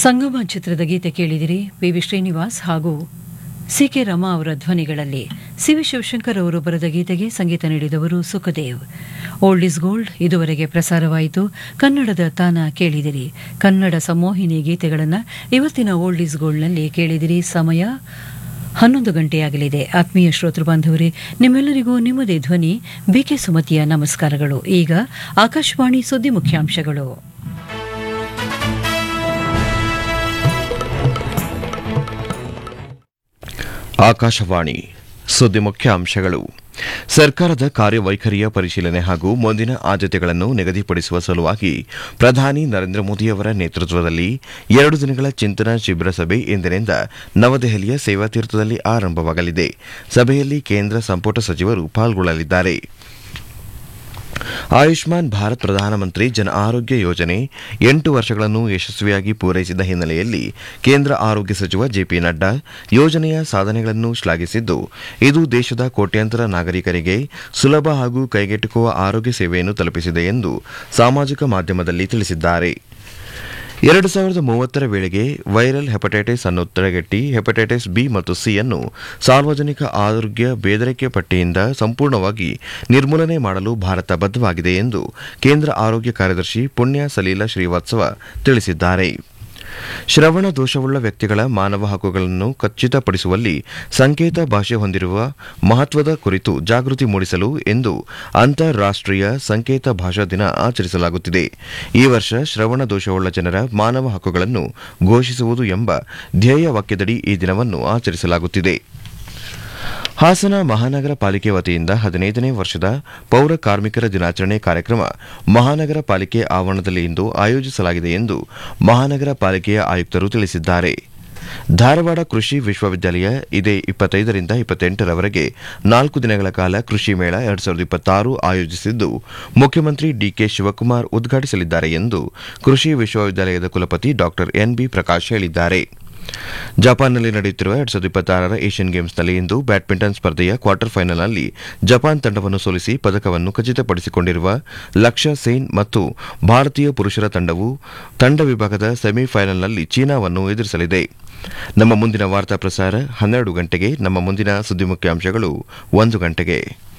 ಸಂಗಮ ಚಿತ್ರದ ಗೀತೆ ಕೇಳಿದಿರಿ V V Srinivas ಹಾಗೂ ಸಿ ಕೆ ರಮಾ ಅವರ ಧ್ವನಿಗಳಲ್ಲಿ ಸಿ ವಿ ಶಿವಶಂಕರ್ ಅವರು ಬರೆದ ಗೀತೆಗೆ ಸಂಗೀತ ನೀಡಿದವರು ಸುಖದೇವ್ ಓಲ್ಡ್ ಇಸ್ ಗೋಲ್ಡ್ ಇದುವರೆಗೆ ಪ್ರಸಾರವಾಯಿತು ಕನ್ನಡದ ತಾನ ಕೇಳಿದಿರಿ ಕನ್ನಡ ಸಮೋಹಿನಿ ಗೀತೆಗಳನ್ನು ಇವತ್ತಿನ ಓಲ್ಡ್ ಇಸ್ ಗೋಲ್ಡ್ನಲ್ಲಿ ಕೇಳಿದಿರಿ ಸಮಯ ಹನ್ನೊಂದು ಗಂಟೆಯಾಗಲಿದೆ ಆತ್ಮೀಯ ಶ್ರೋತೃ ಬಾಂಧವರೇ ನಿಮ್ಮೆಲ್ಲರಿಗೂ ನಿಮ್ಮದೇ ಧ್ವನಿ ಬಿಕೆ ಸುಮತಿಯ ನಮಸ್ಕಾರಗಳು ಈಗ ಆಕಾಶವಾಣಿ ಸುದ್ದಿ ಮುಖ್ಯಾಂಶಗಳು ಆಕಾಶವಾಣಿ ಸುದ್ದಿ ಮುಖ್ಯ ಅಂಶಗಳು ಸರ್ಕಾರದ ಕಾರ್ಯವೈಖರಿಯ ಪರಿಶೀಲನೆ ಹಾಗೂ ಮುಂದಿನ ಆದ್ಯತೆಗಳನ್ನು ನಿಗದಿಪಡಿಸುವ ಸಲುವಾಗಿ ಪ್ರಧಾನಿ ನರೇಂದ್ರ ಮೋದಿಯವರ ನೇತೃತ್ವದಲ್ಲಿ ಎರಡು ದಿನಗಳ ಚಿಂತನಾ ಶಿಬಿರ ಸಭೆ ಇಂದಿನಿಂದ ನವದೆಹಲಿಯ ಸೇವಾತೀರ್ಥದಲ್ಲಿ ಆರಂಭವಾಗಲಿದೆ ಸಭೆಯಲ್ಲಿ ಕೇಂದ್ರ ಸಂಪುಟ ಸಚಿವರು ಪಾಲ್ಗೊಳ್ಳಲಿದ್ದಾರೆ ಆಯುಷ್ಮಾನ್ ಭಾರತ್ ಪ್ರಧಾನಮಂತ್ರಿ ಜನ ಆರೋಗ್ಯ ಯೋಜನೆ ಎಂಟು ವರ್ಷಗಳನ್ನು ಯಶಸ್ವಿಯಾಗಿ ಪೂರೈಸಿದ ಹಿನ್ನೆಲೆಯಲ್ಲಿ ಕೇಂದ್ರ ಆರೋಗ್ಯ ಸಚಿವ ಜೆಪಿ ನಡ್ಡಾ ಯೋಜನೆಯ ಸಾಧನೆಗಳನ್ನು ಶ್ಲಾಘಿಸಿದ್ದು ಇದು ದೇಶದ ಕೋಟ್ಯಾಂತರ ನಾಗರಿಕರಿಗೆ ಸುಲಭ ಹಾಗೂ ಕೈಗೆಟುಕುವ ಆರೋಗ್ಯ ಸೇವೆಯನ್ನು ತಲುಪಿಸಿದೆ ಎಂದು ಸಾಮಾಜಿಕ ಮಾಧ್ಯಮದಲ್ಲಿ ತಿಳಿಸಿದ್ದಾರೆ ಎರಡು ಸಾವಿರದ ಮೂವತ್ತರ ವೇಳೆಗೆ ವೈರಲ್ ಹೆಪಟೈಟಿಸ್ ಅನ್ನು ತಡೆಗಟ್ಟಿ ಹೆಪಟೈಟಿಸ್ ಬಿ ಮತ್ತು ಸಿ ಅನ್ನು ಸಾರ್ವಜನಿಕ ಆರೋಗ್ಯ ಬೇದರಿಕೆ ಪಟ್ಟಿಯಿಂದ ಸಂಪೂರ್ಣವಾಗಿ ನಿರ್ಮೂಲನೆ ಮಾಡಲು ಭಾರತ ಬದ್ಧವಾಗಿದೆ ಎಂದು ಕೇಂದ್ರ ಆರೋಗ್ಯ ಕಾರ್ಯದರ್ಶಿ ಪುಣ್ಯ ಸಲೀಲ ಶ್ರೀವಾತ್ಸವ ತಿಳಿಸಿದ್ದಾರೆ ಶ್ರವಣ ದೋಷವುಳ್ಳ ವ್ಯಕ್ತಿಗಳ ಮಾನವ ಹಕ್ಕುಗಳನ್ನು ಖಚಿತಪಡಿಸುವಲ್ಲಿ ಸಂಕೇತ ಭಾಷೆ ಹೊಂದಿರುವ ಮಹತ್ವದ ಕುರಿತು ಜಾಗೃತಿ ಮೂಡಿಸಲು ಎಂದು ಅಂತಾರಾಷ್ಟೀಯ ಸಂಕೇತ ಭಾಷಾ ದಿನ ಆಚರಿಸಲಾಗುತ್ತಿದೆ ಈ ವರ್ಷ ಶ್ರವಣ ದೋಷವುಳ್ಳ ಜನರ ಮಾನವ ಹಕ್ಕುಗಳನ್ನು ಘೋಷಿಸುವುದು ಎಂಬ ಧ್ಯೇಯ ವಾಕ್ಯದಡಿ ಈ ದಿನವನ್ನು ಆಚರಿಸಲಾಗುತ್ತಿದೆ ಹಾಸನ ಮಹಾನಗರ ಪಾಲಿಕೆ ವತಿಯಿಂದ ಹದಿನೈದನೇ ವರ್ಷದ ಪೌರ ಕಾರ್ಮಿಕರ ದಿನಾಚರಣೆ ಕಾರ್ಯಕ್ರಮ ಮಹಾನಗರ ಪಾಲಿಕೆ ಆವರಣದಲ್ಲಿ ಇಂದು ಆಯೋಜಿಸಲಾಗಿದೆ ಎಂದು ಮಹಾನಗರ ಪಾಲಿಕೆಯ ಆಯುಕ್ತರು ತಿಳಿಸಿದ್ದಾರೆ ಧಾರವಾಡ ಕೃಷಿ ವಿಶ್ವವಿದ್ಯಾಲಯ ಇದೇ ಇಪ್ಪತ್ತೈದರಿಂದ ಇಪ್ಪತ್ತೆಂಟರವರೆಗೆ ನಾಲ್ಕು ದಿನಗಳ ಕಾಲ ಕೃಷಿ ಮೇಳ ಎರಡ್ ಸಾವಿರದ ಇಪ್ಪತ್ತಾರು ಆಯೋಜಿಸಿದ್ದು ಮುಖ್ಯಮಂತ್ರಿ ಡಿಕೆ ಶಿವಕುಮಾರ್ ಉದ್ಘಾಟಿಸಲಿದ್ದಾರೆ ಎಂದು ಕೃಷಿ ವಿಶ್ವವಿದ್ಯಾಲಯದ ಕುಲಪತಿ ಡಾ ಎನ್ಬಿ ಪ್ರಕಾಶ್ ಹೇಳಿದ್ದಾರೆ ಜಪಾನ್ನಲ್ಲಿ ನಡೆಯುತ್ತಿರುವ ಎರಡ್ ಸಾವಿರದ ಇಪ್ಪತ್ತಾರರ ಏಷ್ಯನ್ ಗೇಮ್ಸ್ನಲ್ಲಿ ಇಂದು ಬ್ಯಾಡ್ಮಿಂಟನ್ ಸ್ಪರ್ಧೆಯ ಕ್ವಾರ್ಟರ್ ಫೈನಲ್ನಲ್ಲಿ ಜಪಾನ್ ತಂಡವನ್ನು ಸೋಲಿಸಿ ಪದಕವನ್ನು ಖಚಿತಪಡಿಸಿಕೊಂಡಿರುವ ಲಕ್ಷ್ಯ ಸೇನ್ ಮತ್ತು ಭಾರತೀಯ ಪುರುಷರ ತಂಡವು ತಂಡ ವಿಭಾಗದ ಸೆಮಿಫೈನಲ್ನಲ್ಲಿ ಚೀನಾವನ್ನು ಎದುರಿಸಲಿದೆ ನಮ್ಮ ಮುಂದಿನ ವಾರ್ತಾ ಪ್ರಸಾರ ಹನ್ನೆರಡು ಗಂಟೆಗೆ ನಮ್ಮ ಮುಂದಿನ ಸುದ್ದಿ ಮುಖ್ಯಾಂಶಗಳು ಒಂದು ಗಂಟೆಗೆ